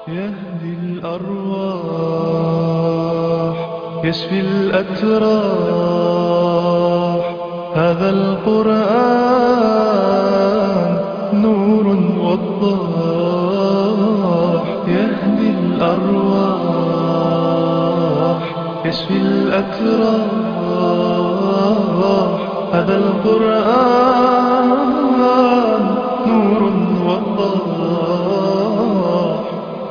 يهدي الأرواح يشفي الأتراح هذا القرآن نور وضاح يهدي الأرواح يشفي الأتراح هذا القرآن نور وضاح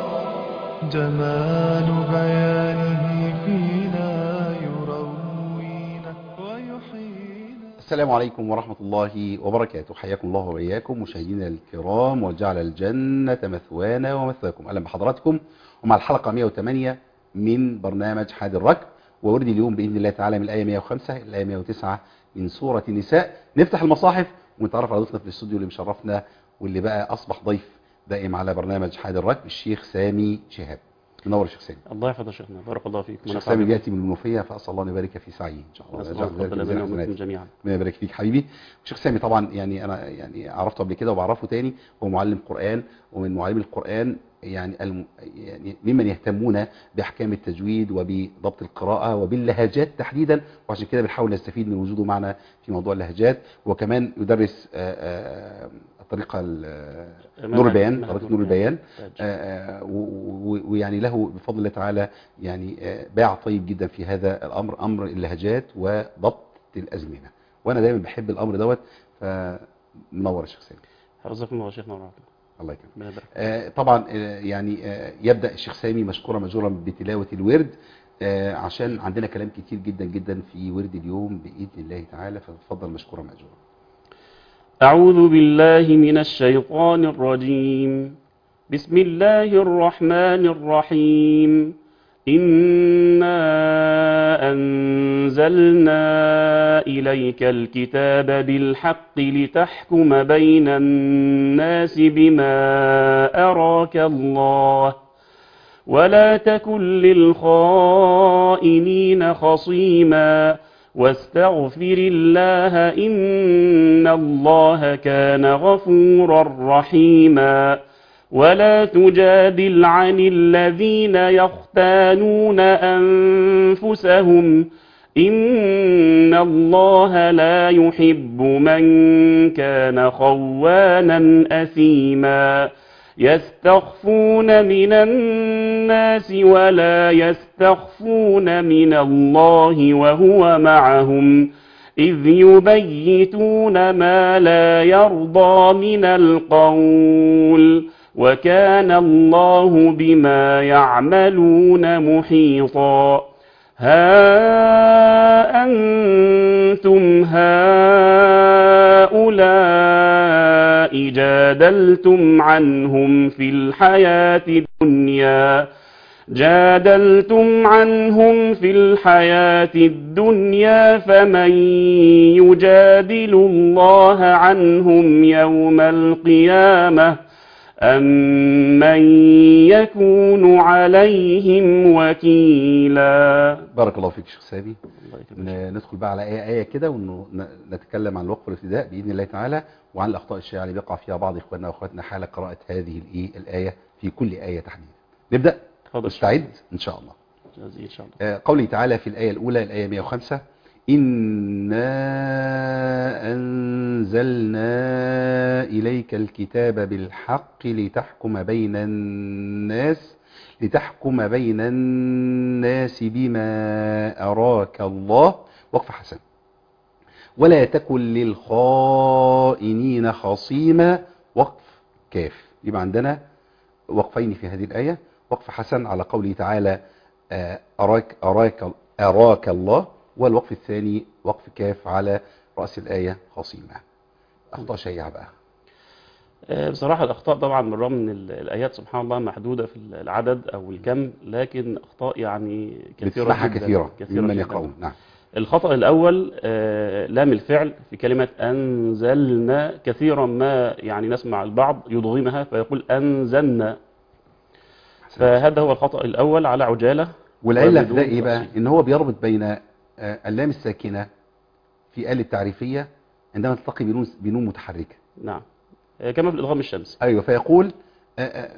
جمال بيانه فينا يروينا ويحيينا السلام عليكم ورحمة الله وبركاته حياكم الله وإياكم مشاهدينا الكرام وجعل الجنة مثوانا ومثواكم أهلا بحضراتكم ومع الحلقة 108 من برنامج حاد الركب وورد اليوم بإذن الله تعالى من الآية 105 إلى الآية 109 من سورة النساء نفتح المصاحف ونتعرف على ضيفنا في الاستوديو اللي مشرفنا واللي بقى أصبح ضيف دائم على برنامج حاد الركب الشيخ سامي شهاب منور الشيخ سامي الله يحفظ شيخنا بارك الله فيك الشيخ سامي بيأتي من المنوفية فأسأل الله أن يبارك في سعيه إن شاء الله نسأل ويجعل الله ذلك تقبل في منا ميزان ومنكم حسناته. جميعا ربنا يبارك فيك حبيبي الشيخ سامي طبعا يعني انا يعني عرفته قبل كده وبعرفه تاني هو معلم قرآن ومن معلمي القرآن يعني الم يعني ممن يهتمون باحكام التجويد وبضبط القراءة وباللهجات تحديدا وعشان كده بنحاول نستفيد من وجوده معنا في موضوع اللهجات وكمان يدرس آه، آه، الطريقة ال- نور البيان منهج طريقة نور البيان تاج. آه، آه، و- و- ويعني له بفضل الله تعالى يعني آه، باع طيب جدا في هذا الامر امر اللهجات وضبط الازمنه وانا دايما بحب الامر دوت فمنور يا شيخ سامي حفظكم الله شيخنا ورحمة الله يكرمك ربنا يبارك آه، طبعا آه، يعني آه، يبدا الشيخ سامي مشكورا مجورا بتلاوه الورد آه، عشان عندنا كلام كتير جدا جدا في ورد اليوم باذن الله تعالى فتفضل مشكورا ماجورا أعوذ بالله من الشيطان الرجيم بسم الله الرحمن الرحيم إنا أنزلنا إليك الكتاب بالحق لتحكم بين الناس بما أراك الله ولا تكن للخائنين خصيما واستغفر الله إن الله كان غفورا رحيما ولا تجادل عن الذين يختانون أنفسهم إن الله لا يحب من كان خوانا أثيما يستخفون من الناس ولا يستخفون من الله وهو معهم إذ يبيتون ما لا يرضى من القول وكان الله بما يعملون محيطا ها أنتم هؤلاء جادلتم عنهم في الحياة الدنيا جادلتم عنهم في الحياة الدنيا فمن يجادل الله عنهم يوم القيامة أم من يكون عليهم وكيلا بارك الله فيك شيخ سامي الله يكرمك. ن- ندخل بقى على آية آية كده ونتكلم عن الوقف والابتداء بإذن الله تعالى وعن الأخطاء الشائعة اللي بيقع فيها بعض إخواننا وأخواتنا حال قراءة هذه الإيه الآية في كل آية تحديدا نبدأ تفضل مستعد إن شاء الله جزي إن شاء الله آه، قوله تعالى في الآية الأولى الآية 105 إنا أنزلنا إليك الكتاب بالحق لتحكم بين الناس لتحكم بين الناس بما أراك الله وقف حسن ولا تكن للخائنين خصيما وقف كاف يبقى عندنا وقفين في هذه الآية وقف حسن على قوله تعالى آه، أراك, أراك, أراك الله والوقف الثاني وقف كاف على رأس الآية خصيمة أخطاء شيعة بقى آه، بصراحة الأخطاء طبعا بالرغم من ال- الآيات سبحان الله محدودة في العدد أو الكم لكن أخطاء يعني كثيرة بتسمعها جدا كثيرة كثيرة ممن جداً. يقرؤون نعم الخطأ الأول آه، لام الفعل في كلمة أنزلنا كثيرا ما يعني نسمع البعض يضغمها فيقول أنزلنا فهذا هو الخطأ الأول على عجالة والعلة في وبدون ده إيه بقى تفصيل. إن هو بيربط بين آه، اللام الساكنة في آل التعريفية عندما تلتقي بنون, بنون متحركة نعم آه، كما في الإدغام الشمسي أيوة فيقول آه، آه،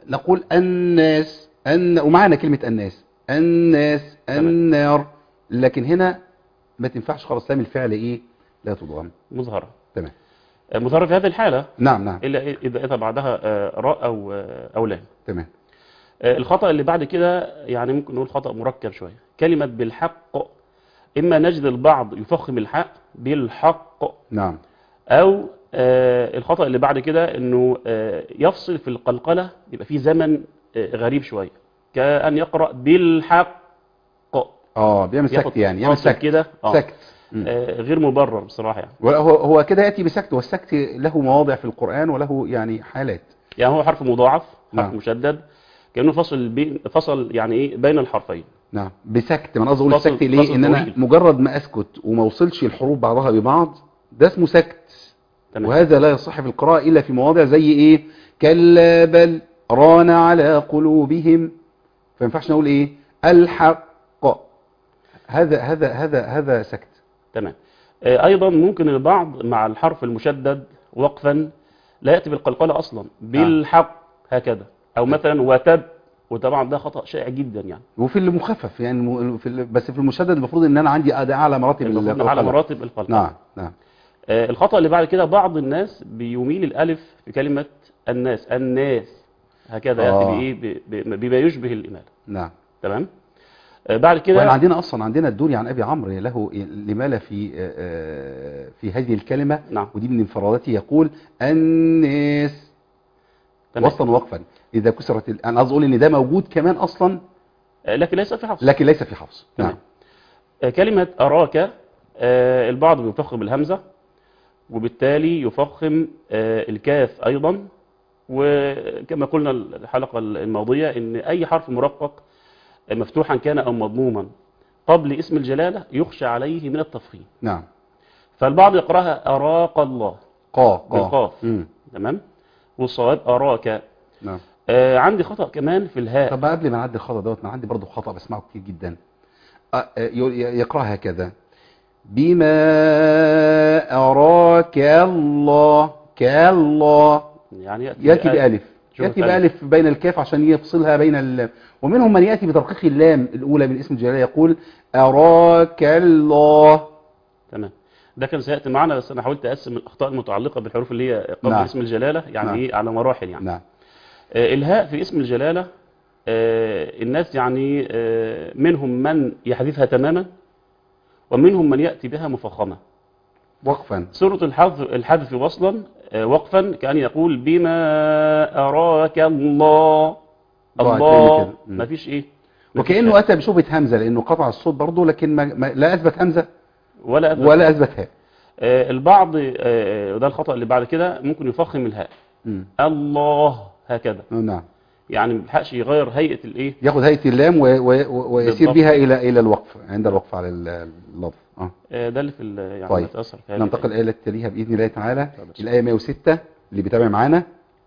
نقول الناس أن ومعنا كلمة الناس الناس تمام. النار لكن هنا ما تنفعش خالص لام الفعل ايه لا تضغم مظهرة تمام آه، مظهرة في هذه الحالة نعم نعم إلا إذا إذا بعدها آه، راء أو آه، أو لام تمام آه، الخطأ اللي بعد كده يعني ممكن نقول خطأ مركب شوية كلمة بالحق إما نجد البعض يفخم الحق بالحق نعم أو آه، الخطأ اللي بعد كده إنه آه، يفصل في القلقلة يبقى في زمن آه، غريب شوية كأن يقرأ بالحق اه بيعمل ياخد سكت يعني يعمل فاصل سكت كده آه. سكت مم. آه، غير مبرر بصراحة يعني ولا هو هو كده ياتي بسكت والسكت له مواضع في القران وله يعني حالات يعني هو حرف مضاعف حرف نعم. مشدد كأنه فصل بين فصل يعني إيه بين الحرفين نعم بسكت ما انا قصدي اقول فصل- السكت ليه فصل ان انا طويل. مجرد ما اسكت وما اوصلش الحروف بعضها ببعض ده اسمه سكت تمام وهذا لا يصح في القراءه الا في مواضع زي ايه كلا بل ران على قلوبهم فما ينفعش نقول ايه الحق هذا هذا هذا هذا سكت تمام آه، أيضا ممكن البعض مع الحرف المشدد وقفا لا يأتي بالقلقلة أصلا بالحق هكذا أو مثلا وتب وطبعا ده خطأ شائع جدا يعني وفي المخفف يعني الم- في ال- بس في المشدد المفروض ان انا عندي ده اعلى مراتب المفروض القلقلة. على مراتب القلقلة نعم نعم آه، الخطأ اللي بعد كده بعض الناس بيميل الألف في كلمة الناس الناس هكذا يأتي آه. بإيه ب- ب- بما يشبه الإمالة نعم تمام آه، بعد وإن كده عندنا اصلا عندنا الدوري عن ابي عمرو له لماله في آه، آه، في هذه الكلمه نعم ودي من انفراداته يقول الناس تمام وصلا وقفا اذا كسرت ال- انا قصدي اقول ان ده موجود كمان اصلا آه، لكن ليس في حفص لكن ليس في حفص تمام. نعم آه، كلمة أراك آه، البعض بيفخم الهمزة وبالتالي يفخم آه، الكاف أيضا وكما قلنا الحلقة الماضية إن أي حرف مرقق آه، مفتوحا كان أو مضموما قبل اسم الجلالة يخشى عليه من التفخيم نعم فالبعض يقراها أراك الله قا قا بالقاف. مم. تمام والصواب أراك نعم آه، عندي خطأ كمان في الهاء طب قبل ما نعدي الخطا دوت انا عندي برضه خطا بسمعه كتير جدا آه، آه، ي- يقراها هكذا بما اراك الله كالله يعني يأتي, ياتي بالف شوف ياتي الألف. بالف بين الكاف عشان يفصلها بين اللام ومنهم من ياتي بترقيق اللام الاولى من اسم الجلاله يقول اراك الله تمام ده كان سيأتي معنا بس أنا حاولت أقسم الأخطاء المتعلقة بالحروف اللي هي قبل نعم. اسم الجلالة يعني نعم. إيه على مراحل يعني نعم آه، الهاء في اسم الجلالة آه، الناس يعني آه، منهم من يحذفها تماما ومنهم من يأتي بها مفخمة وقفا سورة الحذف الحذف وصلا آه، وقفا كأن يقول بما أراك الله ضاعت الله مني كده. مم. ما فيش إيه ما فيش وكانه هاء. اتى بشبهه همزه لانه قطع الصوت برضه لكن ما ما لا اثبت همزه ولا أثبت. ولا اثبت هاء آه، البعض آه، وده الخطأ اللي بعد كده ممكن يفخم الهاء مم. الله هكذا نعم يعني ما بيلحقش يغير هيئة الإيه ياخذ هيئه اللام و... و... و... ويسير بالضبط. بها الى الى الوقف عند الوقف على ال- اللفظ اه آه، ده اللي في ال- يعني طيب. متأثر في هذه ننتقل الآية التي تليها بإذن الله تعالى طيب. الآية 106 اللي بيتابع معانا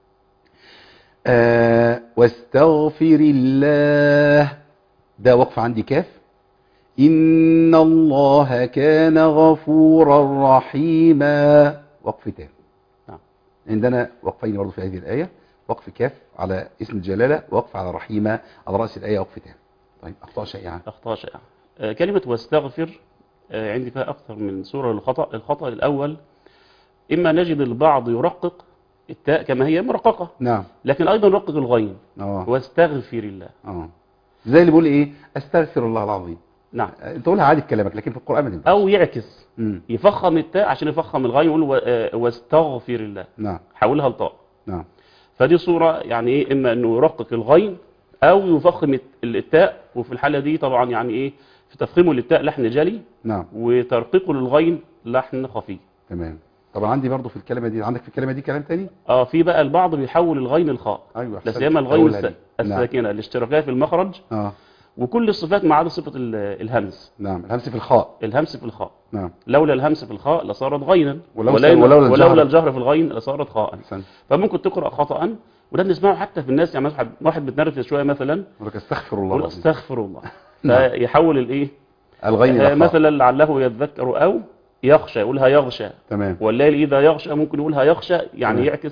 آه واستغفر الله ده وقف عندي كاف إن الله كان غفورا رحيما وقف تام نعم. عندنا وقفين برضه في هذه الآية وقف كاف على اسم الجلالة وقف على رحيمة على رأس الآية وقف تام طيب أخطاء شائعة أخطاء شائعة آه، كلمة واستغفر آه، عندي فيها أكثر من صورة للخطأ الخطأ الأول إما نجد البعض يرقق التاء كما هي مرققة نعم لكن أيضا يرقق الغين اه واستغفر الله اه زي اللي بيقول ايه استغفر الله العظيم نعم انت تقولها عادي في كلامك لكن في القرآن ما تنفعش أو يعكس مم. يفخم التاء عشان يفخم الغين يقول و- آه، واستغفر الله نعم حولها لطاء نعم فدي صورة يعني إيه إما أنه يرقق الغين أو يفخم الت- التاء وفي الحالة دي طبعا يعني إيه في تفخيمه للتاء لحن جلي نعم وترقيقه للغين لحن خفي تمام طبعا عندي برضو في الكلمة دي عندك في الكلمة دي كلام تاني اه في بقى البعض بيحول الغين الخاء ايوه لا أحسنت. سيما الغين أقولها الس- دي. نعم الساكنه الاشتراكيه في المخرج اه وكل الصفات ما عدا صفه ال- الهمس نعم الهمس في الخاء الهمس في الخاء نعم لولا الهمس في الخاء لصارت غينا ولو- ولولا, ولولا الجهر. ولولا الجهر في الغين لصارت خاء احسنت فممكن تقرا خطا وده بنسمعه حتى في الناس يعني واحد واحد بيتنرفز شويه مثلا يقول لك استغفر الله يقول العظيم استغفر الله نعم. فيحول الايه الغين آه، الى خاء مثلا لعله يذكر او يخشى يقولها يغشى تمام والليل اذا يغشى ممكن يقولها يخشى يعني تمام. يعكس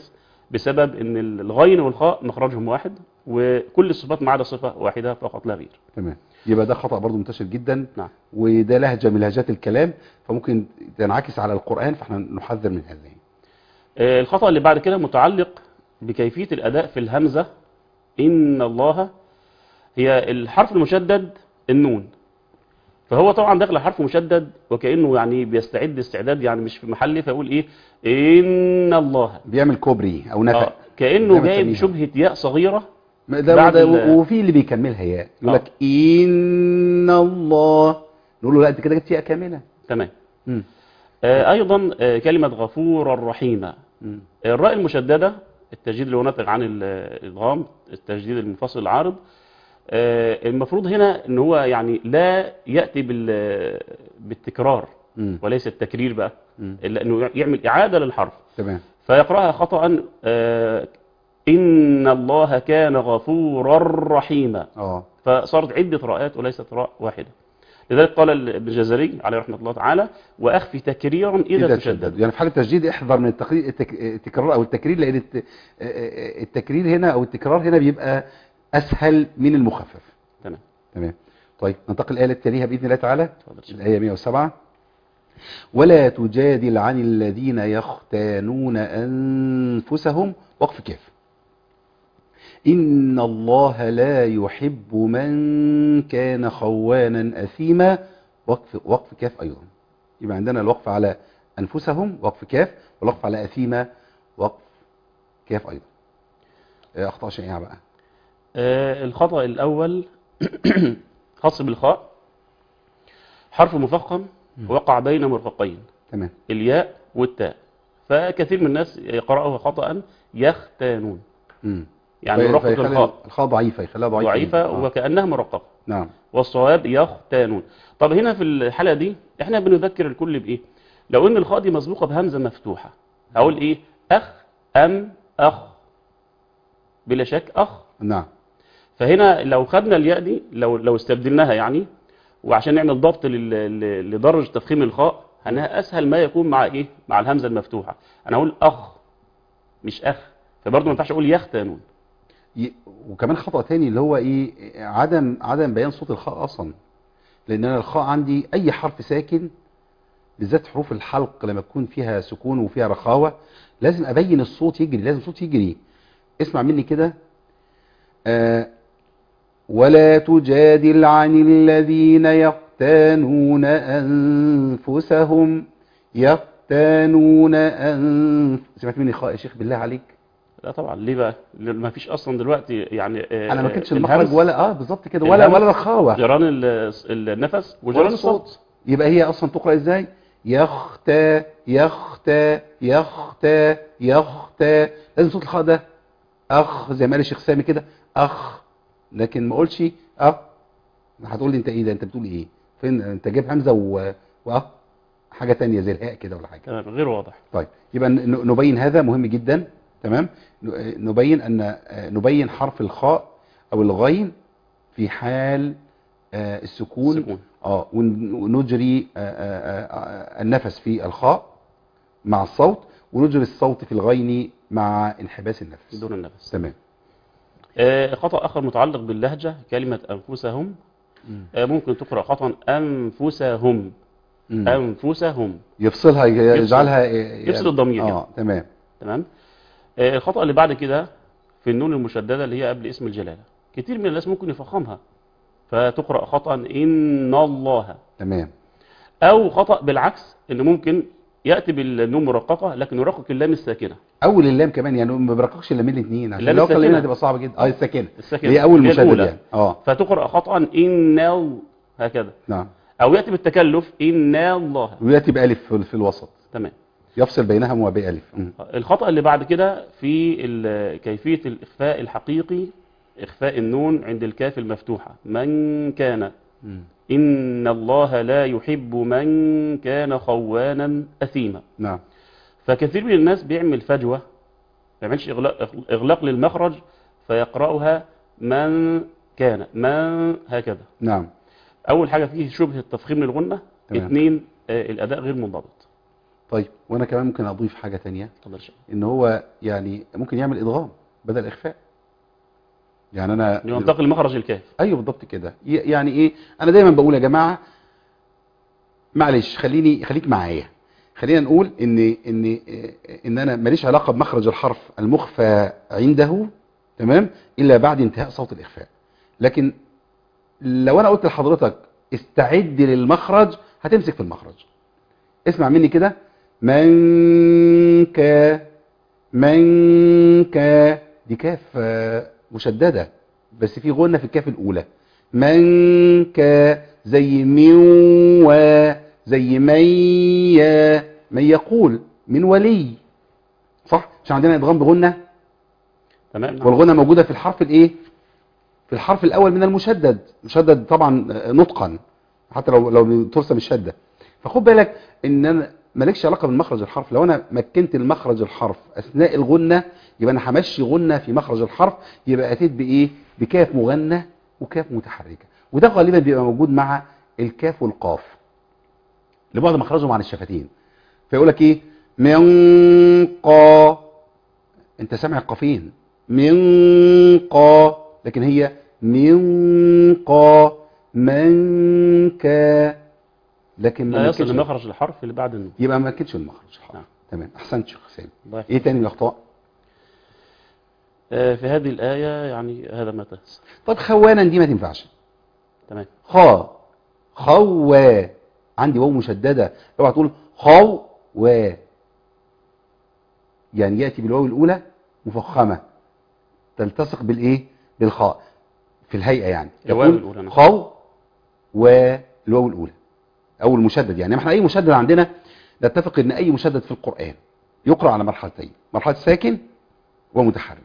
بسبب ان الغين والخاء مخرجهم واحد وكل الصفات ما عدا صفه واحده فقط لا غير تمام يبقى ده خطأ برضو منتشر جدا نعم وده لهجة من لهجات الكلام فممكن تنعكس على القرآن فاحنا نحذر من هذا آه، الخطأ اللي بعد كده متعلق بكيفية الأداء في الهمزة إن الله هي الحرف المشدد النون فهو طبعا داخل حرف مشدد وكأنه يعني بيستعد استعداد يعني مش في محله فيقول إيه إن الله بيعمل كوبري او نفق آه، كأنه زي ما جايب تسميها. شبهة ياء صغيرة ما ده بعد ده ال- وفي اللي بيكملها ياء يقول آه. لك ان الله نقول له لا انت كده جبت ياء كامله تمام مم. آه، أيضا آه، كلمة غفور رحيمة مم. الراء المشددة التجديد اللي هو ناتج عن ال- الإدغام التجديد المنفصل العارض آه، المفروض هنا ان هو يعني لا يأتي بال- بالتكرار مم. وليس التكرير بقى مم. إلا انه يعمل إعادة للحرف تمام فيقرأها خطأ آه، إن الله كان غفورا رحيما اه فصارت عدة راءات وليست راء واحدة لذلك قال ال- ابن الجزري عليه رحمة الله تعالى وأخفي تكريرا إذا, اذا تشدد تشدد يعني في حاله التشديد احذر من التقرير التك... التكرار او التكرير لان الت... التكرير هنا او التكرار هنا بيبقى اسهل من المخفف تمام تمام طيب ننتقل الايه التي تليها باذن الله تعالى اتفضل شيخ. الآية 107 ولا تجادل عن الذين يختانون أنفسهم وقف كاف إن الله لا يحب من كان خوانا أثيما وقف, وقف كاف أيضا يبقى عندنا الوقف على أنفسهم وقف كاف والوقف على أثيما وقف كاف أيضا آه، أخطاء شائعة بقى آه، الخطأ الأول خاص بالخاء حرف مفخم وقع بين مرفقين تمام الياء والتاء فكثير من الناس يقرأها خطأ يختانون مم. يعني في- يرقق فيخلي الخاء الخاء ضعيفة يخليها ضعيفة ضعيفة جداً. آه. وكأنها مرققة نعم والصواب يختانون طب هنا في الحالة دي احنا بنذكر الكل بإيه لو ان الخاء دي مسبوقة بهمزة مفتوحة اقول ايه اخ ام اخ بلا شك اخ نعم فهنا لو خدنا الياء دي لو لو استبدلناها يعني وعشان نعمل ضبط لل- لل- لدرجة تفخيم الخاء انها اسهل ما يكون مع ايه مع الهمزة المفتوحة انا اقول اخ مش اخ فبرضه ما ينفعش اقول يختانون ي- وكمان خطأ تاني اللي هو ايه عدم عدم بيان صوت الخاء اصلا لان انا الخاء عندي اي حرف ساكن بالذات حروف الحلق لما تكون فيها سكون وفيها رخاوة لازم ابين الصوت يجري لازم الصوت يجري اسمع مني كده آه ولا تجادل عن الذين يختانون انفسهم يختانون انف سمعت مني خاء يا شيخ بالله عليك لا طبعا ليه بقى لأن ما فيش اصلا دلوقتي يعني آه، انا ما كنتش آه، المخرج الهمس، ولا اه بالظبط كده ولا الهمس، ولا رخاوه جيران ال- النفس وجيران ولا الصوت الصوت يبقى هي اصلا تقرا ازاي يختا يختا يختا يختا لازم صوت الخاء ده اخ زي ما قال الشيخ سامي كده اخ لكن ما اقولش اه هتقول لي انت ايه ده انت بتقول ايه فين انت جايب همزه و واه حاجه تانية زي الهاء كده ولا حاجه تمام غير واضح طيب يبقى ن- نبين هذا مهم جدا تمام ن- نبين ان نبين حرف الخاء او الغين في حال آه، السكون السكون. اه ون- ونجري آه، آه، آه، النفس في الخاء مع الصوت ونجري الصوت في الغين مع انحباس النفس دون النفس تمام آه، خطأ آخر متعلق باللهجة كلمة أنفسهم آه، ممكن تقرأ خطأ أنفسهم مم. أنفسهم يفصلها ي- يجعلها يفصل الضمير اه يعني. تمام تمام آه، الخطأ اللي بعد كده في النون المشددة اللي هي قبل اسم الجلالة كتير من الناس ممكن يفخمها فتقرأ خطأ إن الله تمام أو خطأ بالعكس إنه ممكن يأتي بالنون مرققة لكن يرقق اللام الساكنة اول اللام كمان يعني ما برققش اللامين الاثنين عشان اللام لو كان اللام الساكنة. هتبقى صعبه جدا اه الساكنه الساكنة هي اول هي مشدد الأولى. يعني اه فتقرأ خطأ إن ال- هكذا نعم أو يأتي بالتكلف إن الله وياتي بالف في- في الوسط تمام يفصل بينهم وبالف مم. الخطأ اللي بعد كده في ال- كيفية الإخفاء الحقيقي إخفاء النون عند الكاف المفتوحة من كان مم. إن الله لا يحب من كان خوانا أثيما نعم فكثير من الناس بيعمل فجوة ما يعملش إغلاق, إغلاق للمخرج فيقرأها من كان من هكذا نعم أول حاجة فيه شبه التفخيم للغنة تمام. اثنين آه، الأداء غير منضبط طيب وانا كمان ممكن اضيف حاجة تانية اتفضل يا شيخ ان هو يعني ممكن يعمل ادغام بدل اخفاء يعني انا ينتقل لمخرج الكاف ايوه بالضبط كده ي- يعني ايه انا دايما بقول يا جماعه معلش خليني خليك معايا خلينا نقول ان ان ان انا ماليش علاقه بمخرج الحرف المخفى عنده تمام الا بعد انتهاء صوت الاخفاء لكن لو انا قلت لحضرتك استعد للمخرج هتمسك في المخرج اسمع مني كده من كا من كا دي كاف آه، مشددة بس في غنة في الكاف الأولى من كا زي من و زي من يا من يقول من ولي صح مش عندنا ادغام بغنة تمام نعم. والغنة موجودة في الحرف الايه في الحرف الاول من المشدد مشدد طبعا آه، نطقا حتى لو لو ترسم الشدة فخد بالك ان انا مالكش علاقة بالمخرج الحرف لو انا مكنت المخرج الحرف اثناء الغنة يبقى انا همشي غنة في مخرج الحرف يبقى اتيت بايه بكاف مغنى وكاف متحركة وده غالبا بيبقى موجود مع الكاف والقاف لبعد مخرجهم عن الشفتين فيقول لك ايه من قا انت سامع القافين من قا لكن هي من قا من كا لكن لا ما يصل مكنش- لمخرج الحرف اللي بعد النون يبقى ما كانش المخرج الحرف نعم. تمام احسنت شيخ حسين الله يحفظك. ايه تاني من الاخطاء آه، في هذه الآية يعني هذا ما تهس طب خوانا دي ما تنفعش تمام خا خوا عندي واو مشدده اوعى تقول خو و يعني ياتي بالواو الاولى مفخمه تلتصق بالايه بالخاء في الهيئه يعني الواو تقول الأولى، نعم. خو والواو الاولى او المشدد يعني احنا اي مشدد عندنا نتفق ان اي مشدد في القران يقرا على مرحلتين مرحله ساكن ومتحرك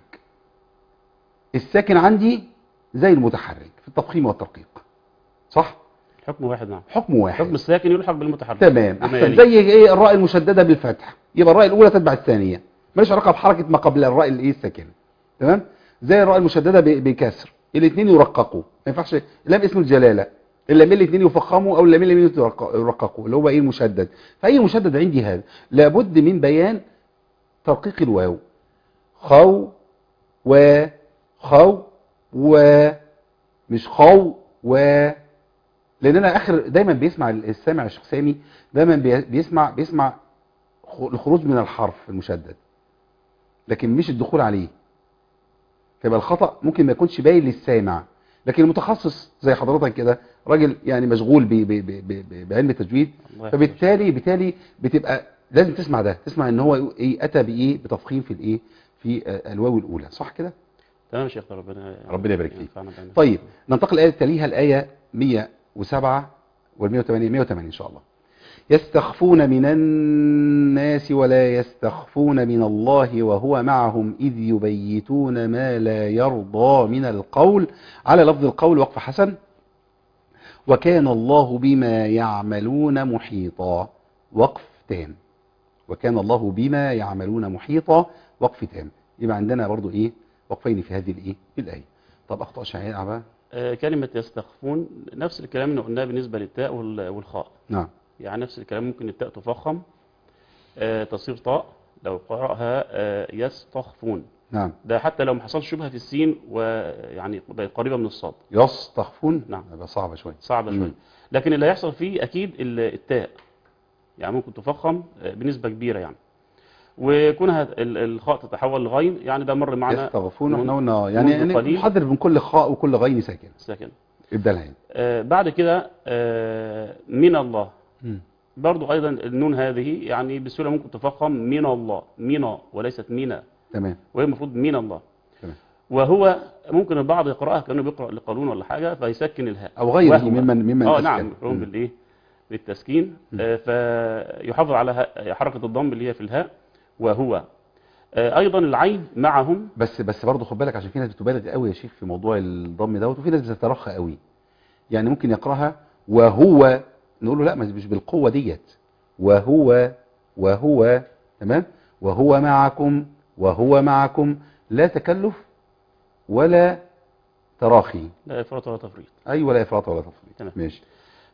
الساكن عندي زي المتحرك في التفخيم والترقيق صح حكم واحد نعم حكم واحد حكم الساكن يلحق بالمتحرك تمام بما احسن يلي. زي ايه الراء المشدده بالفتح يبقى الراء الاولى تتبع الثانيه ماليش علاقه بحركه ما قبل الراء الايه الساكنه تمام زي الراء المشدده ب- بكسر الاثنين يرققوا ما ينفعش لام اسم الجلاله اللامين الاثنين يفخموا او اللامين الاثنين يرق- يرققوا اللي هو ايه المشدد فاي مشدد عندي هذا لابد من بيان ترقيق الواو خو و خو و مش خو و لان انا اخر دايما بيسمع السامع الشيخ سامي دايما بي- بيسمع بيسمع خ- الخروج من الحرف المشدد لكن مش الدخول عليه فيبقى الخطأ ممكن ما يكونش باين للسامع لكن المتخصص زي حضرتك كده راجل يعني مشغول ب- ب- ب- ب- بعلم التجويد الله يحفظك. فبالتالي بالتالي بتبقى لازم تسمع ده تسمع ان هو ايه اتى بايه بتفخيم في الايه في آه، الواو الاولى صح كده تمام يا شيخ ربنا ربنا يبارك فيك. ينفعنا بها. طيب ننتقل الآية تليها الآية 107 وال 108 108 إن شاء الله يستخفون من الناس ولا يستخفون من الله وهو معهم إذ يبيتون ما لا يرضى من القول على لفظ القول وقف حسن وكان الله بما يعملون محيطا وقف تام وكان الله بما يعملون محيطا وقف تام يبقى عندنا برضو ايه وقفين في هذه الايه الآية طب أخطاء شائعة بقى آه، كلمة يستخفون نفس الكلام اللي قلناه بالنسبة للتاء وال- والخاء نعم يعني نفس الكلام ممكن التاء تفخم آه، تصير طاء لو قرأها آه، يستخفون نعم ده حتى لو ما حصلش شبهة في السين ويعني بقت قريبة من الصاد يستخفون نعم. يبقى صعبة شوية صعبة مم. شوية لكن اللي هيحصل فيه أكيد ال- التاء يعني ممكن تفخم آه، بنسبة كبيرة يعني وكونها ال- الخاء تتحول لغين يعني ده مر معنا يستغفون من- احنا قلنا يعني منذ يعني قليل. نحذر من كل خاء وكل غين ساكن ساكن ابدالها يعني آه، بعد كده آه، من الله مم. برضو أيضا النون هذه يعني بسهولة ممكن تفخم من الله من وليست منا تمام وهي المفروض من الله تمام وهو ممكن البعض يقرأها كأنه بيقرأ لقانون ولا حاجة فيسكن الهاء او غيره وهو. ممن ممن اه أسكن. نعم يقرؤون مم. بالايه بالتسكين آه، فيحافظ على ها- حركة الضم اللي هي في الهاء وهو آه، ايضا العين معهم بس بس برضه خد بالك عشان في ناس بتبالغ قوي يا شيخ في موضوع الضم دوت وفي ناس بتترخى قوي يعني ممكن يقراها وهو نقول له لا ما مش بالقوه ديت وهو وهو تمام وهو معكم وهو معكم لا تكلف ولا تراخي لا افراط ولا تفريط اي ولا افراط ولا تفريط تمام. ماشي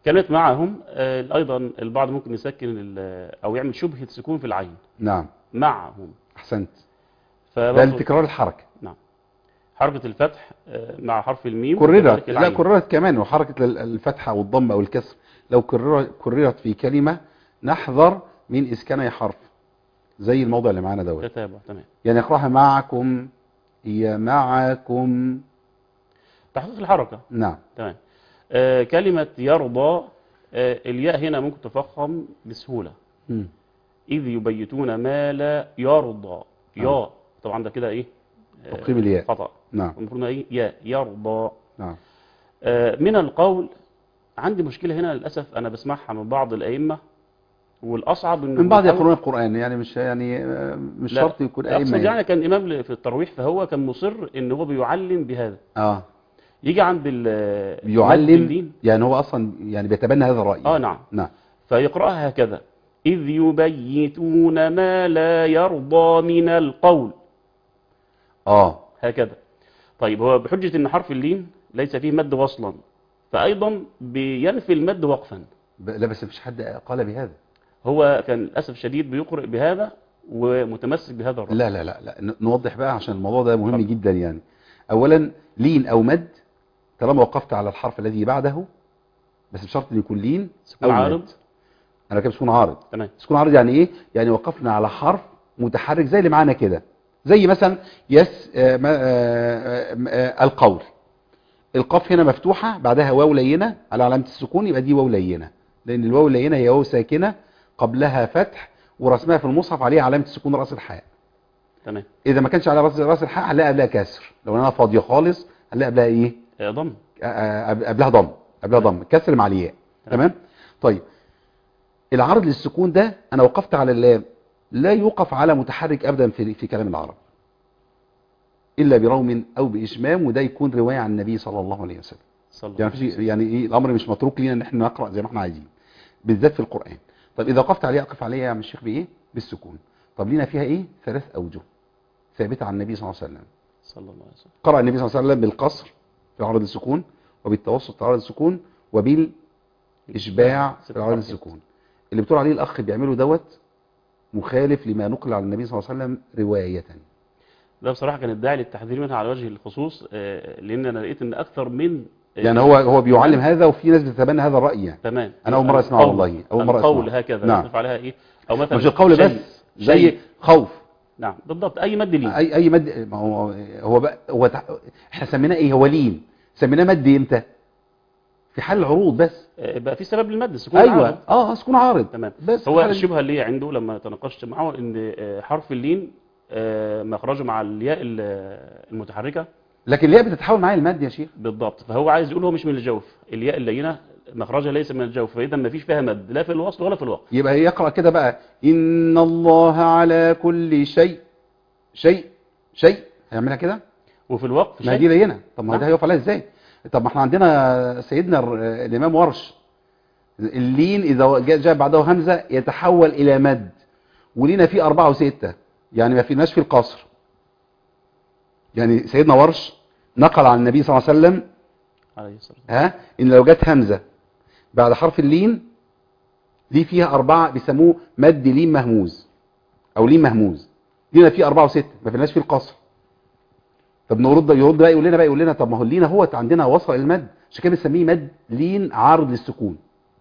كلمة معهم آه، أيضا البعض ممكن يسكن ال- أو يعمل شبهة سكون في العين نعم معهم احسنت ده فبرضه لتكرار الحركه نعم حركة الفتح آه، مع حرف الميم كررت وكذلك لا العين. كررت كمان وحركه ال- الفتحه والضم او الكسر لو كررت كررت في كلمه نحذر من اسكان حرف زي الموضع اللي معانا دوت تتابع تمام يعني اقراها معكم هي معكم تحقيق الحركة نعم تمام آه، كلمة يرضى آه، الياء هنا ممكن تفخم بسهولة مم. إذ يبيتون ما لا يرضى يا طبعا ده كده إيه آه، تفخيم الياء. خطأ نعم المفروض إنها إيه يا يرضى نعم آه، من القول عندي مشكلة هنا للأسف أنا بسمعها من بعض الأئمة والأصعب إنه من بعض بيحاول- يقرؤون القرآن يعني مش يعني آه، مش لا، شرط يكون أقصد أئمة يعني كان إمام ل- في الترويح فهو كان مصر إن هو بيعلم بهذا اه يجي عند ال- مد بيعلم اللين. يعني هو أصلا يعني بيتبنى هذا الرأي آه نعم نعم فيقرأها هكذا إذ يبيتون ما لا يرضى من القول اه هكذا طيب هو بحجة أن حرف اللين ليس فيه مد وصلا فأيضا بينفي المد وقفا ب- لا بس مفيش حد قال بهذا هو كان للأسف الشديد بيقرأ بهذا ومتمسك بهذا الرأي لا لا لا لا ن- نوضح بقى عشان الموضوع ده مهم اتفضل. جدا يعني اولا لين او مد طالما وقفت على الحرف الذي بعده بس بشرط ان يكون لين سكون او عارض مد انا كده سكون عارض تمام سكون عارض يعني ايه يعني وقفنا على حرف متحرك زي اللي معانا كده زي مثلا يس آه ما- آه آه آه القول القاف هنا مفتوحه بعدها واو لينه على علامه السكون يبقى دي واو لينه لان الواو اللينه هي واو ساكنه قبلها فتح ورسمها في المصحف عليها علامه السكون راس الحاء تمام اذا ما كانش على راس راس الحاء هنلاقي قبلها كسر لو انا فاضيه خالص هنلاقي قبلها ايه آه، ضم آه، آه، قبلها ضم قبلها ضم كسر مع الياء تمام طيب العرض للسكون ده انا وقفت على اللام لا يوقف على متحرك ابدا في في كلام العرب الا بروم او باشمام وده يكون روايه عن النبي صلى الله عليه وسلم صلى يعني مفيش يعني ايه الامر مش متروك لينا ان احنا نقرا زي ما احنا عايزين بالذات في القران طب اذا وقفت عليه اقف عليه يا عم الشيخ بايه بالسكون طب لينا فيها ايه ثلاث اوجه ثابته عن النبي صلى الله عليه وسلم صلى الله عليه وسلم قرأ النبي صلى الله عليه وسلم بالقصر في عرض السكون وبالتوسط في عرض السكون وبالإشباع ست في عرض حركات. السكون اللي بتقول عليه الأخ بيعمله دوت مخالف لما نقل عن النبي صلى الله عليه وسلم رواية ده بصراحة كان الداعي للتحذير منها على وجه الخصوص آه، لأن أنا لقيت أن أكثر من آه، يعني هو هو بيعلم هذا وفي ناس بتتبنى هذا الرأي يعني تمام أنا أول مرة أسمعه القول- والله، أول مرة القول أسمعه. هكذا نعم. يضيف عليها إيه أو مثلا مش القول شيء- بس زي شيء. خوف نعم بالضبط أي مد ليه أي أي مد ما هو هو بقى هو تع- احنا سميناه إيه هو لين سميناه مد إمتى؟ في حال العروض بس آه، بقى في سبب للمد سكون أيوه العارض. اه سكون عارض تمام بس هو في حال- الشبهه اللي هي عنده لما تناقشت معه ان آه، حرف اللين آه، مخرجه مع الياء ال- المتحركه لكن ليه بتتحول معايا المد يا شيخ؟ بالضبط فهو عايز يقول هو مش من الجوف الياء اللينه مخرجها ليس من الجوف فاذا ما فيش فيها مد لا في الوصل ولا في الوقف يبقى يقرأ كده بقى إن الله على كل شيء شيء شيء هيعملها كده وفي الوقف ما دي شيء لينة طب ما ده نعم. هيقف عليها ازاي طب ما احنا عندنا سيدنا الر- الإمام ورش اللين إذا جاء جاء بعده همزة يتحول إلى مد ولينا فيه أربعة وستة يعني ما فيناش في القصر يعني سيدنا ورش نقل عن النبي صلى الله عليه وسلم عليه الصلاه والسلام. ها ان لو جت همزه بعد حرف اللين دي فيها اربعه بيسموه مد لين مهموز او لين مهموز لينا فيه اربعه وسته ما فيناش فيه القصر طب نرد يرد بقى يقول لنا بقى يقول لنا طب ما هو اللين اهوت عندنا وصل المد عشان كده بنسميه مد لين عارض للسكون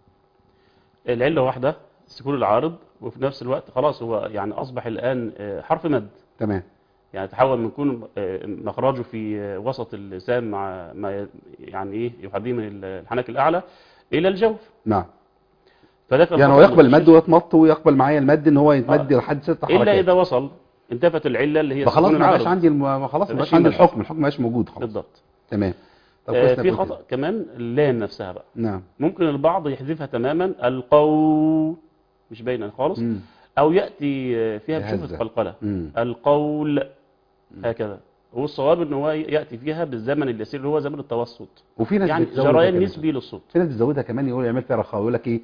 العله واحده السكون العارض وفي نفس الوقت خلاص هو يعني اصبح الان آه، حرف مد تمام يعني تحول من كون آه، مخرجه في آه، وسط اللسان مع ما ي- يعني ايه يحديه من الحنك الاعلى الى الجوف نعم فده كان يعني هو خطأ يقبل متشدد. المد ويتمط ويقبل معايا المد ان هو يتمد لحد ست حركات الا اذا وصل انتفت العله اللي هي فخلاص السكون ما بقاش العارض. عندي الم... ما خلاص ما ما بقاش بقاش عندي فيه مد. الحكم الحكم ما بقاش موجود خلاص بالضبط تمام طب آه كويس في إنك قلت خطا كمان اللام نفسها بقى كده. نعم ممكن البعض يحذفها تماما القول مش باينه خالص مم. او ياتي آه، فيها بشبهه بهزة. قلقله مم. القول هكذا هو الصواب ان هو ياتي فيها بالزمن اليسير اللي هو زمن التوسط وفي ناس يعني بتزود ده جريان كمان. نسبي للصوت في ناس بتزودها كمان يقول يعمل فيها رخاوه يقول لك ايه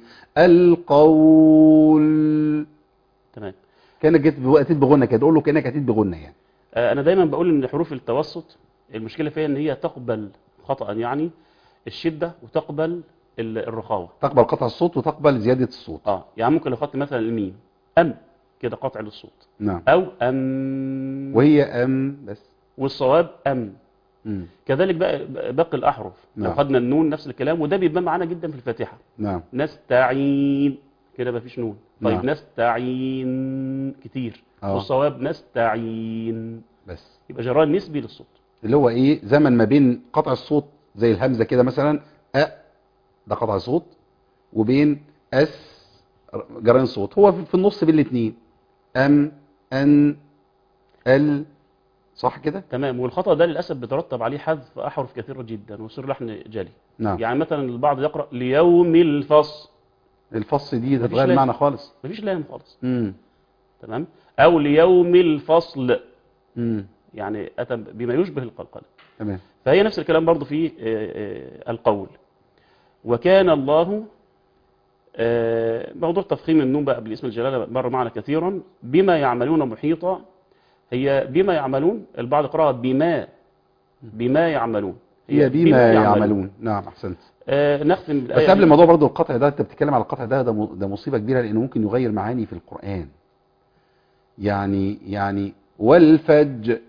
القول تمام كانك جيت بو- اتيت بغنه كده تقول له كانك اتيت بغنه يعني آه، انا دايما بقول ان حروف التوسط المشكله فيها ان هي تقبل خطا يعني الشده وتقبل ال- الرخاوة تقبل قطع الصوت وتقبل زيادة الصوت اه يعني ممكن لو خدت مثلا الميم أم كده قطع للصوت نعم أو أم وهي أم بس والصواب أم مم. كذلك بقى باقي الأحرف لو نعم. خدنا النون نفس الكلام وده بيبان معانا جدا في الفاتحة نعم نستعين كده مفيش نون طيب نعم. نستعين كتير آه. والصواب نستعين بس يبقى جرار نسبي للصوت اللي هو ايه زمن ما بين قطع الصوت زي الهمزة كده مثلا أ ده قطع صوت وبين أس جرين صوت هو في في النص بين الاثنين أم أن ال صح كده تمام والخطأ ده للأسف بيترتب عليه حذف أحرف كثيرة جدا ويصير لحن جلي نعم يعني مثلا البعض يقرأ ليوم الفصل الفص دي مفيش تتغير لام. المعنى خالص مفيش لام خالص امم تمام أو ليوم الفصل امم يعني أتى بما يشبه القلقلة تمام فهي نفس الكلام برضو في آه، آه، القول وكان الله آه، موضوع تفخيم النون بقى بالاسم الجلالة مر معنا كثيرا بما يعملون محيطا هي بما يعملون البعض قرأها بما بما يعملون هي بما يعملون نعم احسنت آه، نختم بس بالآية قبل دي. موضوع برضو القطع ده انت بتتكلم على القطع ده ده م- ده مصيبه كبيره لانه ممكن يغير معاني في القران يعني يعني والفج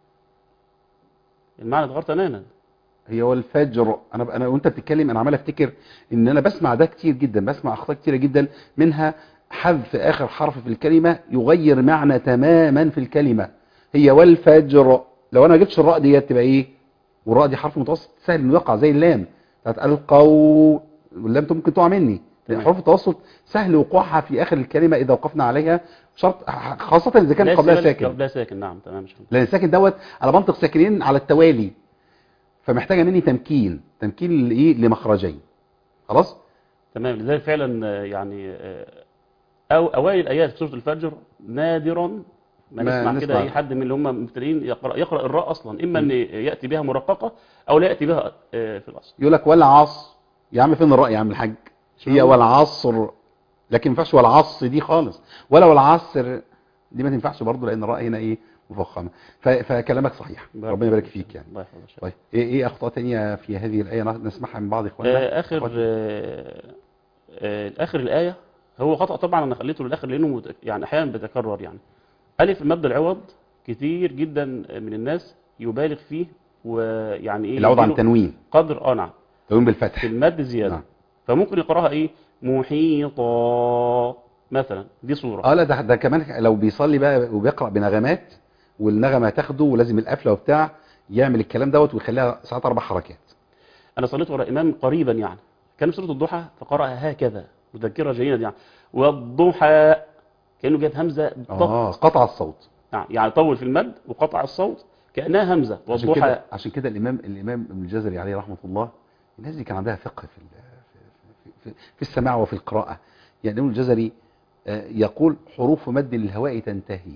المعنى اتغير تماما هي والفجر انا انا وانت بتتكلم انا عمال افتكر ان انا بسمع ده كتير جدا بسمع اخطاء كتيره جدا منها حذف اخر حرف في الكلمه يغير معنى تماما في الكلمه هي والفجر لو انا ما جبتش الراء ديت تبقى ايه والراء دي حرف متوسط سهل انه يقع زي اللام بتاعت القو واللام ممكن تقع مني لأن تمام. حروف التوسط سهل وقوعها في اخر الكلمه اذا وقفنا عليها شرط خاصه اذا كان لا قبلها ساكن- ساكن قبلها ساكن نعم تمام مش لان الساكن دوت على منطق ساكنين على التوالي فمحتاجه مني تمكين تمكين لايه لمخرجين خلاص تمام لذلك فعلا آه، يعني آه، أو أوائل الآيات في سورة الفجر نادرا ما ما نسمع نسمع. كده أي حد من اللي هم مبتدئين يقرأ, يقرأ الراء أصلا إما أن يأتي بها مرققة أو لا يأتي بها آه، في الأصل يقول لك والعصر يا عم فين الراء يا عم الحاج هي شو؟ والعصر لكن ما ينفعش والعصر دي خالص ولا والعصر دي ما تنفعش برضه لان الراء هنا ايه مفخمه ف- فكلامك صحيح ربنا يبارك فيك يعني الله يحفظك يا شيخ. طيب ايه ايه اخطاء تانية في هذه الايه نسمعها من بعض اخواننا آه، آخر أخواتنا؟ آه، آه، آخر الآية هو خطأ طبعا أنا خليته للآخر لأنه مت- يعني أحيانا بيتكرر يعني ألف المد العوض كتير جدا من الناس يبالغ فيه ويعني إيه العوض عن يديله تنوين قدر اه نعم تنوين في بالفتح المد زيادة نعم. فممكن يقراها ايه محيطا مثلا دي صورة اه لا ده, ده كمان لو بيصلي بقى وبيقرا بنغمات والنغمه تاخده ولازم القفله وبتاع يعمل الكلام دوت ويخليها ساعات اربع حركات انا صليت ورا امام قريبا يعني كان في سورة الضحى فقرأها هكذا مذكرة جيدا يعني والضحى كأنه جاب همزة اه بالضبط قطع الصوت نعم، يعني طول في المد وقطع الصوت كأنها همزة عشان والضحى كده عشان كده الامام الامام ابن الجزري عليه رحمه الله الناس دي كان عندها فقه في ال- في, في, في السماع وفي القراءه يعني ابن الجزري آه، يقول حروف مد للهواء تنتهي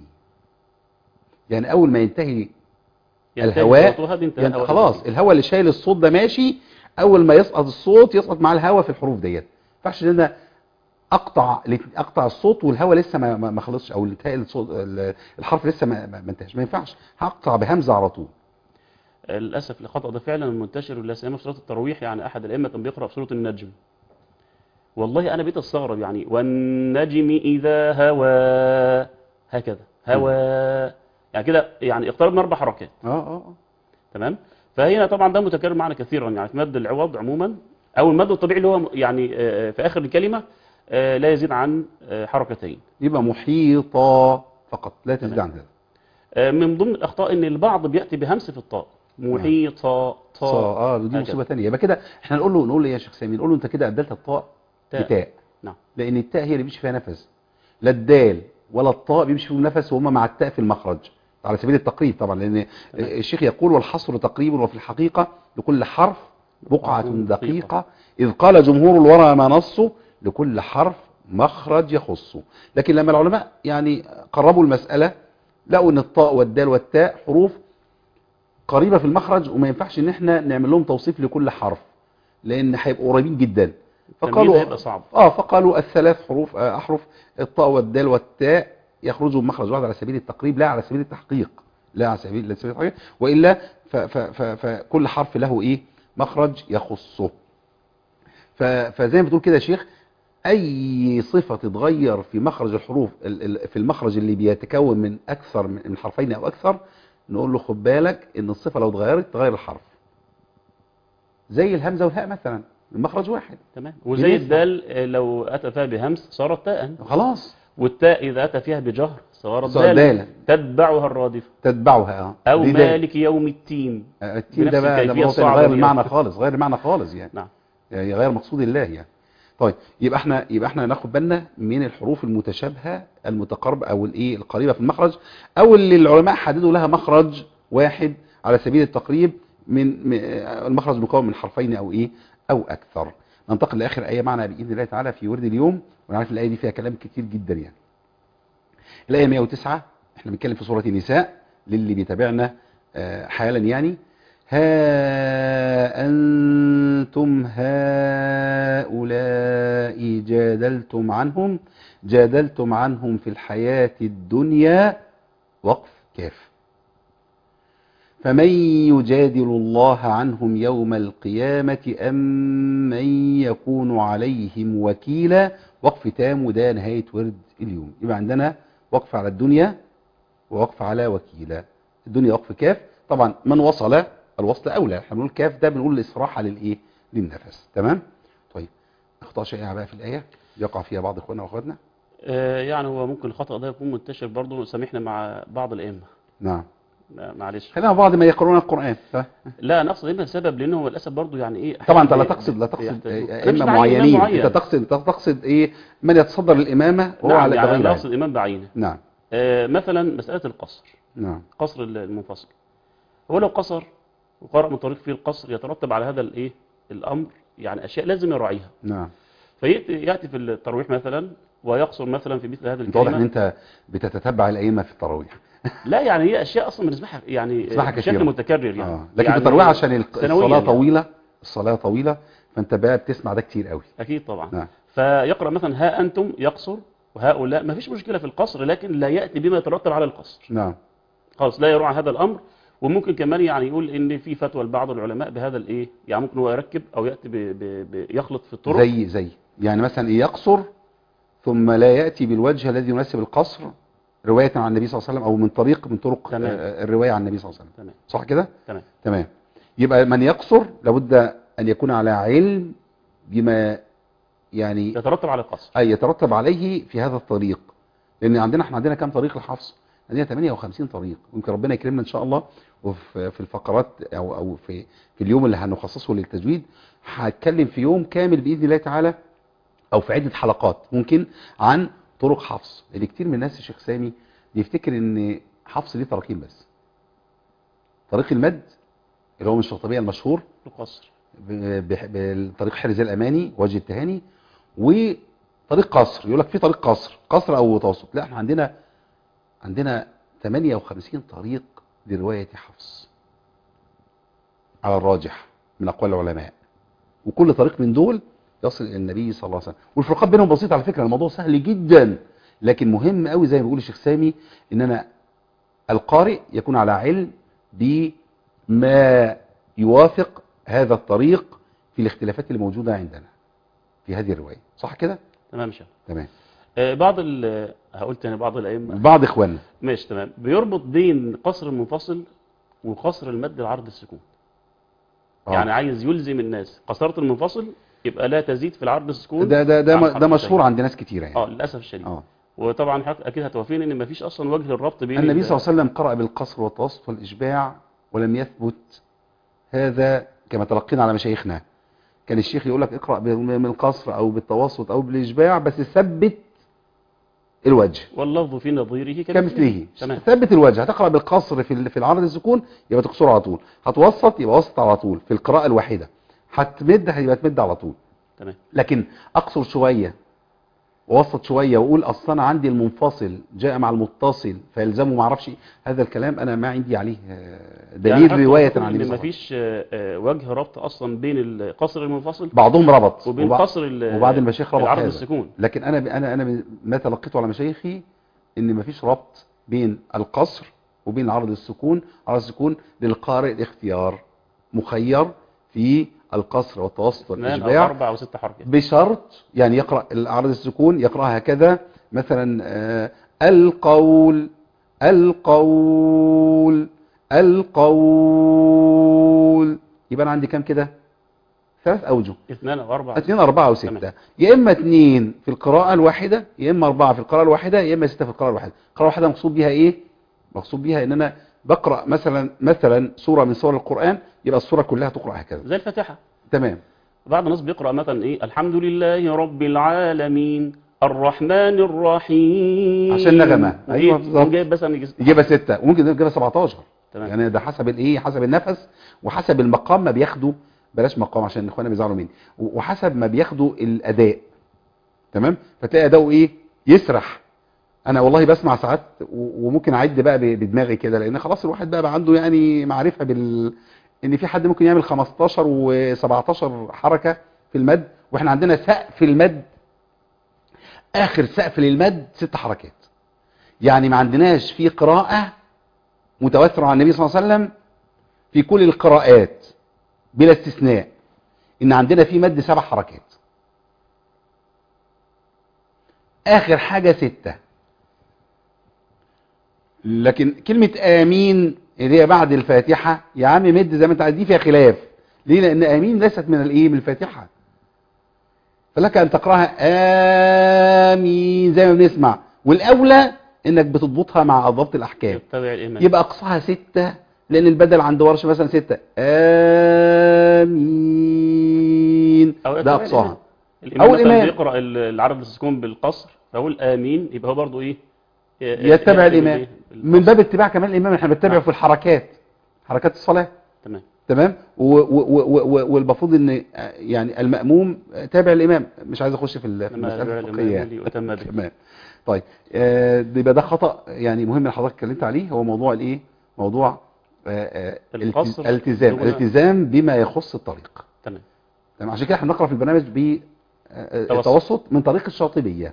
يعني اول ما ينتهي ينتهي الهواء صوتها دي انتهى يعني هواء خلاص تنتهي. الهواء اللي شايل الصوت ده ماشي اول ما يسقط الصوت يسقط مع الهواء في الحروف ديت ما ينفعش ان انا اقطع اقطع الصوت والهواء لسه ما ما ما خلصش او التاء الصوت ال- الحرف لسه ما ما ما انتهاش ما ينفعش هقطع بهمزه على طول للأسف الخطأ ده فعلا منتشر ولا سيما في صلاة التراويح يعني أحد الأئمة كان بيقرأ في سورة النجم والله أنا بقيت أستغرب يعني والنجم إذا هوى هكذا هوى يعني كده يعني اقترب من أربع حركات اه اه اه تمام فهنا طبعا ده متكرر معنا كثيرا يعني في مد العوض عموما أو المد الطبيعي اللي هو يعني آه، في آخر الكلمة آه، لا يزيد عن آه، حركتين يبقى محيطا فقط لا تزيد عن هذا آه، من ضمن الأخطاء إن البعض بيأتي بهمس في الطاء محيطا صا طاء اه دي هكذا. مصيبه ثانيه يبقى كده احنا نقول له نقول له يا شيخ سامي نقول له انت كده ابدلت الطاء تاء. بتاء نعم لان التاء هي اللي بيمشي فيها نفس لا الدال ولا الطاء بيمشي فيهم نفس وهم مع التاء في المخرج على سبيل التقريب طبعا لان الشيخ يقول والحصر تقريب وفي الحقيقه لكل حرف بقعه دقيقه اذ قال جمهور الورى ما نصه لكل حرف مخرج يخصه لكن لما العلماء يعني قربوا المساله لقوا ان الطاء والدال والتاء حروف قريبه في المخرج وما ينفعش ان احنا نعمل لهم توصيف لكل حرف لان هيبقوا قريبين جدا التمييز هيبقى صعب اه فقالوا الثلاث حروف آه، احرف الطاء والدال والتاء يخرجوا بمخرج واحد على سبيل التقريب لا على سبيل التحقيق لا على سبيل, لا على سبيل التحقيق والا ف ف ف فكل حرف له ايه مخرج يخصه ف- فزي ما بتقول كده يا شيخ اي صفه تتغير في مخرج الحروف ال- ال- في المخرج اللي بيتكون من اكثر من من حرفين او اكثر نقول له خد بالك ان الصفه لو اتغيرت تغير الحرف زي الهمزه والهاء مثلا المخرج واحد تمام وزي بالنسبة- الدال آه، لو اتى فيها بهمس صارت تاء خلاص والتاء اذا اتى فيها بجهر صارت صارت دالا دالا. تتبعها الرادفه تتبعها اه او دي دال. مالك يوم التين آه، التين ده بنفس بقى ده الكيفية موضوع تاني، الصعبة غير دي. المعنى خالص غير المعنى خالص يعني نعم يعني غير مقصود الله يعني طيب يبقى احنا يبقى احنا ناخد بالنا من الحروف المتشابهه المتقاربه او الايه القريبه في المخرج او اللي العلماء حددوا لها مخرج واحد على سبيل التقريب من من- المخرج مكون من حرفين او ايه او اكثر ننتقل لاخر ايه معنا باذن الله تعالى في ورد اليوم ونعرف الايه دي فيها كلام كتير جدا يعني الايه 109 احنا بنتكلم في سوره النساء للي بيتابعنا آه، حالا يعني ها أنتم هؤلاء جادلتم عنهم جادلتم عنهم في الحياة الدنيا وقف كاف فمن يجادل الله عنهم يوم القيامة أم من يكون عليهم وكيلا وقف تام وده نهاية ورد اليوم يبقى عندنا وقف على الدنيا ووقف على وكيلا الدنيا وقف كاف طبعا من وصل الوصل اولى احنا بنقول كاف ده بنقول الاستراحه للايه للنفس تمام طيب اخطاء شائعه بقى في الايه يقع فيها بعض اخواننا واخواتنا آه، يعني هو ممكن الخطأ ده يكون منتشر برضه سامحنا مع بعض الأئمة نعم لا، معلش خلينا بعض ما يقرؤون القران ف... لا نقصد إما السبب لأنه هو للأسف برضه يعني إيه طبعا انت لا أحياناً تقصد لا بي- تقصد بيحتاجوا- أنا مش ائمه بعين إمام معينين معين. انت تقصد انت تقصد ايه من يتصدر الامامه وهو نعم على يعني بغير لا علم. أقصد إمام بعينه نعم آه، مثلا مسألة القصر نعم قصر المنفصل هو لو قصر وقرأ من طريق فيه القصر يترتب على هذا الإيه الأمر يعني أشياء لازم يراعيها نعم فيأتي يأتي في الترويح مثلا ويقصر مثلا في مثل هذه انت واضح ان الكلمة انت بتتتبع الائمه في التراويح لا يعني هي أشياء أصلا بنسمعها يعني بتسمعها بشكل كثيرا. متكرر يعني اه لكن يعني في التراويح عشان الق- سنوياً الصلاه يعني. طويله الصلاه طويله فانت بقى بتسمع ده كتير قوي أكيد طبعا نعم فيقرأ مثلا ها أنتم يقصر وهؤلاء ما فيش مشكلة في القصر لكن لا يأتي بما يترتب على القصر نعم خلاص لا يراعى هذا الأمر وممكن كمان يعني يقول ان في فتوى لبعض العلماء بهذا الايه يعني ممكن هو يركب او ياتي ب... ب... ب... يخلط في الطرق زي زي يعني مثلا إيه يقصر ثم لا يأتي بالوجه الذي يناسب القصر رواية عن النبي صلى الله عليه وسلم أو من طريق من طرق تمام. آه، الرواية عن النبي صلى الله عليه وسلم تمام صح كده؟ تمام تمام يبقى من يقصر لابد أن يكون على علم بما يعني يترتب على القصر أي يترتب عليه في هذا الطريق لأن عندنا احنا عندنا كام طريق للحفظ؟ عندنا 58 طريق ممكن ربنا يكرمنا إن شاء الله وفي في الفقرات أو أو في في اليوم اللي هنخصصه للتجويد هتكلم في يوم كامل بإذن الله تعالى او في عده حلقات ممكن عن طرق حفص لان كتير من الناس يا شيخ سامي بيفتكر ان حفص ليه طريقين بس طريق المد اللي هو من الشاطبيه المشهور القصر ب- ب- بالطريق حرز الاماني وجه التهاني وطريق قصر يقول لك في طريق قصر قصر او متوسط لا احنا عندنا عندنا 58 طريق لروايه حفص على الراجح من اقوال العلماء وكل طريق من دول يصل الى النبي صلى الله عليه وسلم والفروقات بينهم بسيطه على فكره الموضوع سهل جدا لكن مهم قوي زي ما بيقول الشيخ سامي ان انا القارئ يكون على علم بما يوافق هذا الطريق في الاختلافات اللي موجوده عندنا في هذه الروايه صح كده تمام شيخ تمام آه بعض ال هقول تاني بعض الائمه بعض اخواننا ماشي تمام بيربط بين قصر المنفصل وقصر المد العرض السكون آه. يعني عايز يلزم الناس قصرت المنفصل يبقى لا تزيد في العرض السكون ده ده ده, عن م- حرف ده مشهور التاني. عند ناس كتيره يعني اه للاسف الشديد اه وطبعا حضرتك اكيد هتوافقني ان مفيش اصلا وجه للربط بين النبي ال- صلى الله عليه وسلم قرأ بالقصر والتوسط والإشباع ولم يثبت هذا كما تلقينا على مشايخنا كان الشيخ يقول لك اقرأ بال- من القصر أو بالتوسط أو بالإشباع بس ثبت الوجه واللفظ في نظيره كمثله تمام ثبت الوجه هتقرأ بالقصر في ال- في العرض السكون يبقى تقصره على طول هتوسط يبقى وسط على طول في القراءة الواحدة هتمد هيبقى تمد على طول تمام لكن اقصر شوية ووسط شوية واقول اصلا انا عندي المنفصل جاء مع المتصل فيلزمه ما اعرفش هذا الكلام انا ما عندي عليه آه، دليل يعني رواية حضرتك عن بتقول النبي ان صلى الله عليه وسلم. مفيش آه، آه، وجه ربط اصلا بين القصر المنفصل بعضهم ربط وبين وبع- قصر ال- وبعد المشايخ ربط العرض هذا. السكون لكن انا انا انا ما تلقيته على مشايخي ان مفيش ربط بين القصر وبين عرض السكون عرض السكون للقارئ الاختيار مخير في القصر والتوسط اثنان او والاشباع اربع او ست حركات بشرط يعني يقرأ الأعراض السكون يقرأها هكذا مثلا آه، القول القول القول يبقى أنا عندي كام كده ثلاث أوجه اثنان او اربع اثنين أربعة وستة تمام. يا إما اثنين في القراءة الواحدة يا إما أربعة في القراءة الواحدة يا إما ستة في القراءة الواحدة القراءة الواحدة مقصود بها إيه مقصود بها إن أنا بقرأ مثلا مثلا سورة من سور القرآن يبقى السورة كلها تقرأ هكذا زي الفاتحه تمام بعض الناس بيقرأ مثلا ايه الحمد لله رب العالمين الرحمن الرحيم عشان نغمة. أيوة بالظبط. جايب مثلا يجي- يجيبها ستة وممكن يجيبها 17 تمام يعني ده حسب الايه حسب النفس وحسب المقام ما بياخدوا بلاش مقام عشان اخواننا بيزعلوا مني و- وحسب ما بياخدوا الاداء تمام فتلاقي اداؤه ايه يسرح انا والله بسمع ساعات و- وممكن اعد بقى ب- بدماغي كده لان خلاص الواحد بقى, بقى عنده يعني معرفه بال ان في حد ممكن يعمل 15 و17 حركه في المد واحنا عندنا سقف المد اخر سقف للمد ست حركات يعني ما عندناش في قراءه متواتر عن النبي صلى الله عليه وسلم في كل القراءات بلا استثناء ان عندنا في مد سبع حركات اخر حاجة ستة لكن كلمة امين اللي هي بعد الفاتحة يا عم مد زي ما انت عايز دي فيها خلاف ليه لان امين ليست من الايه من الفاتحة فلك ان تقراها امين زي ما بنسمع والاولى انك بتضبطها مع ضبط الاحكام يتبع الامام يبقى اقصاها ستة لان البدل عند ورش مثلا ستة امين أو ده يتبع اقصاها الامام أو مثلا الإمام. بيقرأ ال- العرض السكون بالقصر فاقول امين يبقى هو برضو ايه ي- يتبع يأتي الامام بالإيه؟ من بالقصر. باب اتباع كمان الامام احنا بنتبعه نعم. في الحركات حركات الصلاة تمام تمام و- و- و- و- والمفروض ان آه، يعني المأموم تابع الامام مش عايز اخش في ال- في لما المسألة يتبع الفقهية الامام يعني. ليؤتم به تمام طيب آه، ده يبقى ده خطأ يعني مهم اللي حضرتك اتكلمت عليه هو موضوع الايه موضوع آه، آه، القصر الالتز- الالتزام دون- الالتزام بما يخص الطريق تمام تمام عشان كده احنا بنقرا في البرنامج توسط. بالتوسط من طريق الشاطبية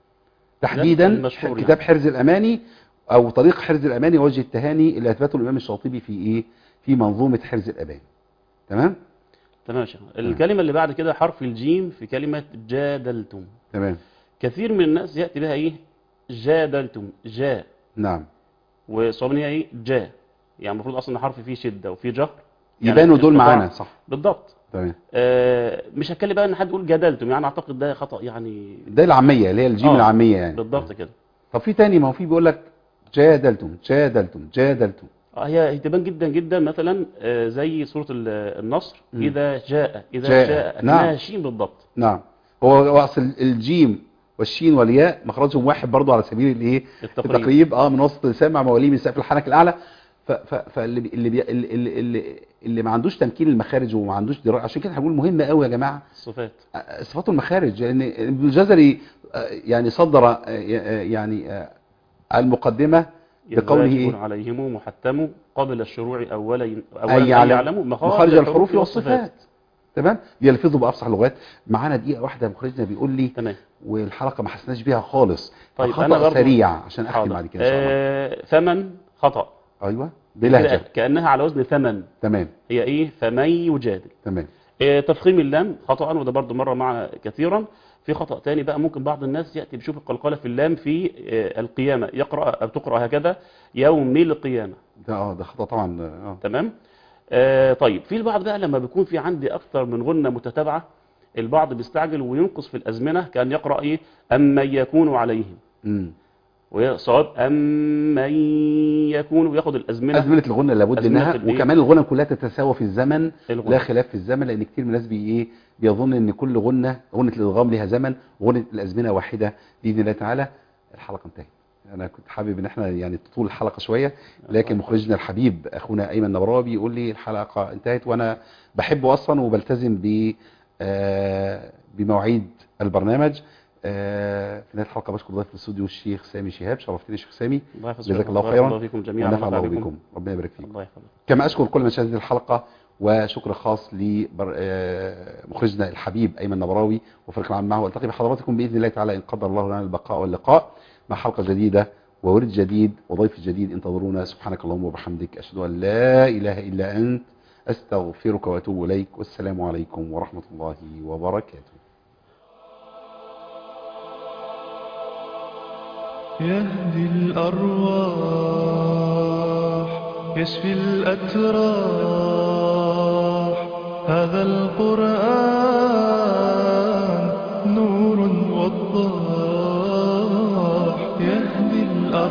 تحديدا المشهور كتاب حرز الاماني او طريق حرز الاماني وجه التهاني اللي اثبته الامام الشاطبي في ايه في منظومة حرز الاماني تمام تمام يا شيخ الكلمة اللي بعد كده حرف الجيم في كلمة جادلتم تمام كثير من الناس يأتي بها ايه جادلتم جاء نعم وصوابا هي ايه جاء يعني المفروض اصلا حرف فيه شدة وفيه جهر يعني يبانوا دول استطاع- معانا صح بالضبط تمام آه مش هتكلم بقى ان حد يقول جادلتم يعني اعتقد ده خطأ يعني ده العامية اللي هي الجيم آه، العامية يعني بالضبط كده طب في تاني ما هو في بيقول لك جادلتم جادلتم جادلتم آه، هي تبان جدا جدا مثلا آه، زي سورة ال- النصر مم. إذا جاء إذا جاء. جاء نعم. نعم. شين بالضبط نعم هو هو اصل الجيم والشين والياء مخرجهم واحد برضو على سبيل الايه التقريب التقريب اه من وسط اللسان مع مواليه من سقف الحنك الاعلى ف- ف- فاللي بي- اللي بي اللي, اللي, اللي ما عندوش تمكين المخارج وما عندوش درايه عشان كده هنقول مهم قوي يا جماعه الصفات آه، صفات المخارج لان ابن الجزري آه، يعني صدر آه، آه، يعني آه، المقدمه بقوله إذ إيه؟ يكون عليهم محتم قبل الشروع أولا أن أولا أن يعلم يعلموا مخارج الحروف والصفات تمام يلفظوا بافصح اللغات معانا دقيقه واحده مخرجنا بيقول لي تمام والحلقه ما حسناش بيها خالص طيب، خطأ أنا برضو- سريع عشان اختم حاضر بعد كده ان شاء الله آه ثمن خطأ ايوه كده بلهجه كأنها على وزن ثمن تمام هي إيه فمن يجادل تمام آه، تفخيم اللام خطأ وده برضو مرة معنا كثيرا في خطأ تاني بقى ممكن بعض الناس يأتي بيشوف القلقلة في اللام في آه، القيامة يقرأ أو تقرأ هكذا يوم القيامة ده اه ده خطأ طبعا اه تمام آه طيب في البعض بقى لما بيكون في عندي أكثر من غنة متتابعة البعض بيستعجل وينقص في الأزمنة كان يقرأ إيه أما يكون عليهم امم وصواب أما يكون وياخد الأزمنة أزمنة الغنى لابد أزمنة انها الإيه؟ وكمان الغنى كلها تتساوى في الزمن الغنى. لا خلاف في الزمن لان كتير من الناس بي ايه بيظن ان كل غنى غنة الادغام لها زمن وغنة الازمنة واحدة باذن الله تعالى الحلقة انتهت انا كنت حابب ان احنا يعني تطول الحلقة شوية لكن مخرجنا الحبيب اخونا ايمن نبراوي بيقول لي الحلقة انتهت وانا بحبه اصلا وبلتزم ب آه، بمواعيد البرنامج آه، في نهاية الحلقة بشكر ضيف الاستوديو الشيخ سامي شهاب شرفتني يا شيخ سامي الله يحفظك. جزاك الله بارك خيرا الله فيكم جميعا ونفع الله ونفع بكم ربنا يبارك فيك الله يحفظك كما أشكر كل من شاهد الحلقة وشكر خاص لمخرجنا الحبيب أيمن نبراوي وفريق العمل معه والتقي بحضراتكم بإذن الله تعالى إن قدر الله لنا البقاء واللقاء مع حلقة جديدة وورد جديد وضيف جديد انتظرونا سبحانك اللهم وبحمدك أشهد أن لا إله إلا أنت أستغفرك وأتوب إليك والسلام عليكم ورحمة الله وبركاته يهدي الأرواح يشفي الأتراح هذا القرآن نور وضاح يهدي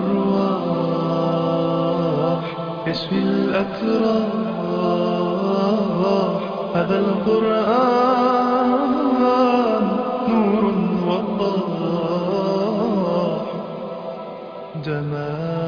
الأرواح يشفي الأتراح هذا القرآن نور وضاح جمال